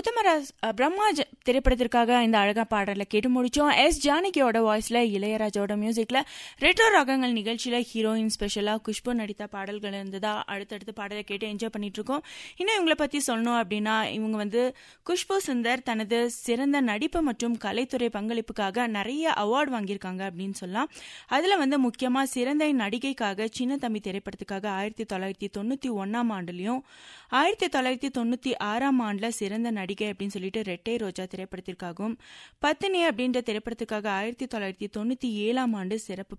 உத்தமராஜ் அஹ், பிரம்மா ஜ- திரைப்படத்திற்காக இந்த அழகா பாடல கேட்டு முடிச்சோம் எஸ் ஜானகியோட வாய்ஸ்ல இளையராஜாவோட மியூசிக்ல ரெட்ரோ ராகங்கள் நிகழ்ச்சியில ஹீரோயின் ஸ்பெஷலா குஷ்பு நடித்த பாடல்கள் இருந்ததா அடுத்தடுத்து பாடலை கேட்டு என்ஜாய் பண்ணிட்டு இருக்கோம் இன்னும் இவங்களை பத்தி சொல்லணும் அப்படின்னா இவங்க வந்து குஷ்பு சுந்தர் தனது சிறந்த நடிப்பு மற்றும் கலைத்துறை பங்களிப்புக்காக நிறைய அவார்டு வாங்கியிருக்காங்க அப்படின்னு சொல்லலாம் அதுல வந்து முக்கியமா சிறந்த நடிகைக்காக சின்ன தம்பி திரைப்படத்துக்காக ஆயிரத்தி தொள்ளாயிரத்தி தொண்ணூத்தி ஒன்னாம் ஆண்டுலயும் ஆயிரத்தி தொள்ளாயிரத்தி தொண்ணூத்தி ஆறாம் ஆண்டுல சிறந்த நடிகை அப்படின்னு சொல்லிட்டு ரெட்டை ரோஜா திரைப்படத்திற்காகவும் பத்தினி அப்படின்ற திரைப்படத்துக்காக ஆயிரத்தி தொள்ளாயிரத்தி தொண்ணூத்தி ஏழாம் ஆண்டு சிறப்பு